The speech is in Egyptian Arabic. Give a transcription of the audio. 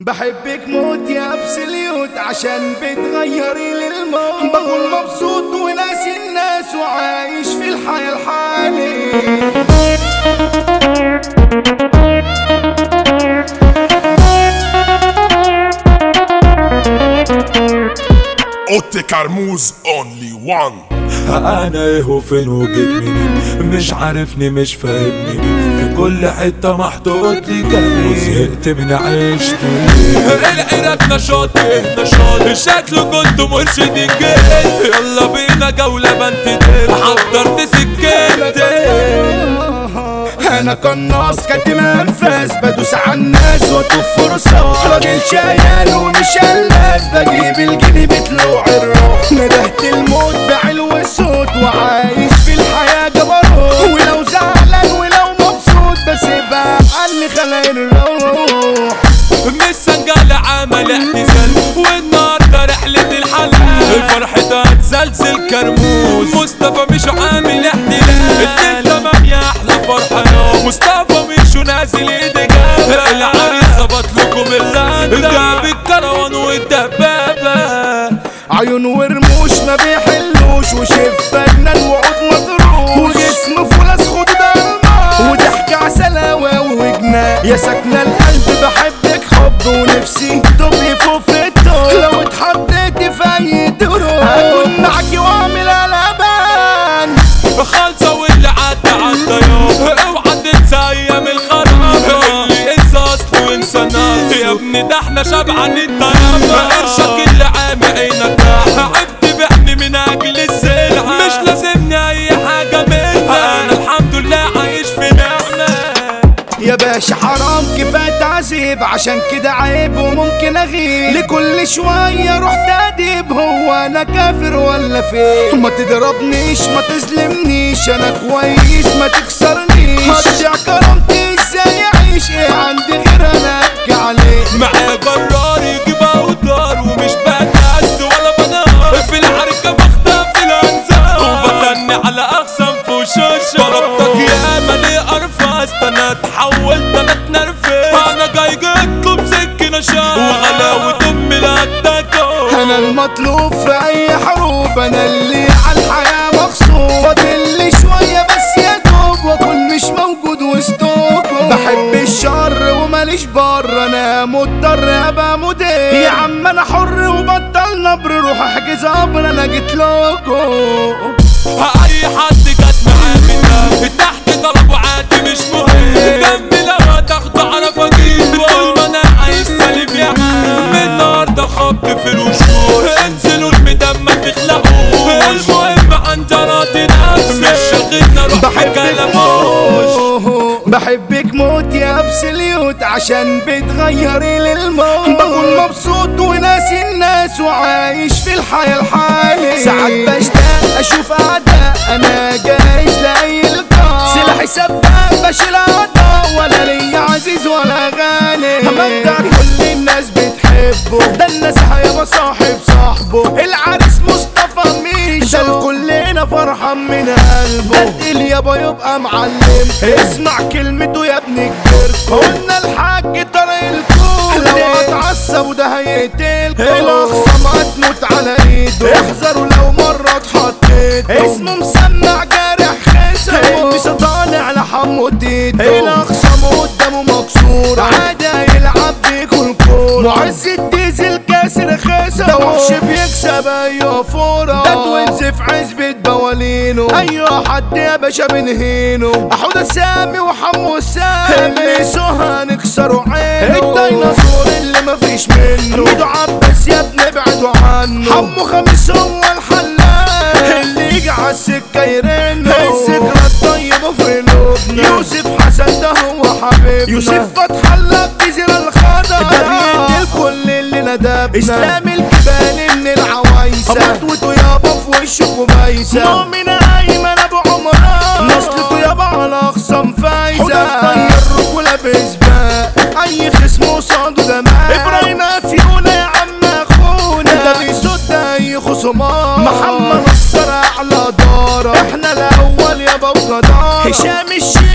بحبك موت يا ابسليوت عشان بتغيري للموت بكون مبسوط وناسي الناس وعايش في الحياة الحالي اوتي كرموز اونلي وان انا ايه وفين وجيت منين مش عارفني مش فاهمني في كل حتة محطوط لي كلام وزهقت من عيشتي العراق نشاط ايه نشاط شكله كنت مرشد الجيل يلا بينا جولة بنت ديل حضرت سكتي انا قناص كاتم انفاس بدوس على الناس واطوف فرصة راجل شيال ومش قلاس بجيب الجنيه بطلوع الروح ندهت الموت بعلو الصوت وعايش في الحياة جبروت ولو زعلان ولو مبسوط بسيبها عني خلق الروح مش سنجال عمل اعتزال والنهارده رحلة الحلال الفرح ده اتزلزل كرموز مصطفى مش عامل احتلال الدين تمام يا احلى فرحة يا مصطفى مش نازل ايدي جاب العريس ظبط لكم اللندة جاب الكروان والدبابة عيون ورموش ما بيحلوش وشفة جنان وعود مضروش وجسم فولاس خد ضلمة وضحك عسلاوة وجنان يا ساكنة القلب بحبك حب ونفسي تبقي فوق في الطول لو اتحطيتي في اي دروب هكون معاكي واعمل قلبان خالصة واللي عدى عدى يوم اوعى تنسى ايام الخراب اللي انسى اصله وانسى ناس يا ابني ده احنا شبعان الطيابة قرشك اللي عامي عينك عبت بعني من اجل السلعة مش لازمني اي حاجة منها انا الحمد لله عايش في نعمة يا باشا حرام كفاية تعذيب عشان كده عيب وممكن اغيب لكل شوية رحت اديب هو انا كافر ولا فين ما تضربنيش ما تظلمنيش انا كويس ما تكسرنيش هرجع كرامتي ازاي اعيش ايه عندي غير انا ابكي عليه معايا جرار يجيب اوتار ومش بتأس ولا بنار في الحركة بختفي الانزار وبتني على اقسم فوشوش ضربتك يا مالي ارفس انا اتحولت انا اتنرفز انا جاي جيتكم سكينة شار وغلاوة امي لا تاكل انا المطلوب في اي حروب انا اللي على الحياة مغصوب فاضل لي شوية بس يا دوب واكون مش موجود وسطكم بحب الشر وماليش بر انا مضطر ابقى مدير يا عم انا حر وبطل نبر روح احجز قبر انا جيت لكم اي حد جت معاه بتاع تحت طلب وعادي مش مهم جنبي لما تاخده على فقير طول ما انا عايش سالب يا عم النهارده خبط في الوشوش انزلوا الميدان ما تخلقوش المهم عنترات نفس مش شاغلنا روح بحبك كلاموش موت بحبك موت يا ابسليوت عشان بتغيري للموت بكون مبسوط وناسي الناس وعايش في الحياة الحالي ساعات بشتاق اشوف اعداء انا جايز لاي لقاء سلاحي سباق بشيل اعداء ولا ليا عزيز ولا غالي مبدأ كل الناس بتحبه ده الناس هيبقى صاحب صاحبه العريس مصطفى ميشو ده الكل هنا فرحان من قلبه بدل يابا يبقى معلم اسمع كلمته يا ابن الجرك قلنا الحاج طريق الكون لو اتعصب وده هيقتلكم الاخصام هتموت على ايده احذروا لو مرة اتحطيت اسمه مسمع جارح خسر لسه طالع لحمو تيتو الاخصام قدامه مكسور عادي يلعب بيكون كورة معز الديزل كاسر خسر ده وحش بيكسب ايوه فورة ده توينز في عزبة بوالينو ايوه حد يا باشا بنهينه احمد سامي وحمو سامي اللي سوها نكسروا عينه الديناصور اللي مفيش منه ميدو عباس يا ابني ابعدوا عنه حمو خميس هو الحلاق اللي يجي على السكة يرنه الذكرى الطيبة في قلوبنا يوسف حسن ده هو حبيبنا يوسف فتح الله بجزيرة الخضر ده بيدي الكل اللي ندبنا اسلام الجبال من العوايسة خطوته يابا في وشه كويسة مؤمن ايمن ابو عمران نصلته يابا على اخصام فايزة طير رجولة بسباق اي خصم قصاده ده مات ابراهيم افيونا يا عم اخونا ده بيسد اي خصومات محمد نصر اعلى دارة احنا الاول يابا وجدارة هشام الشيخ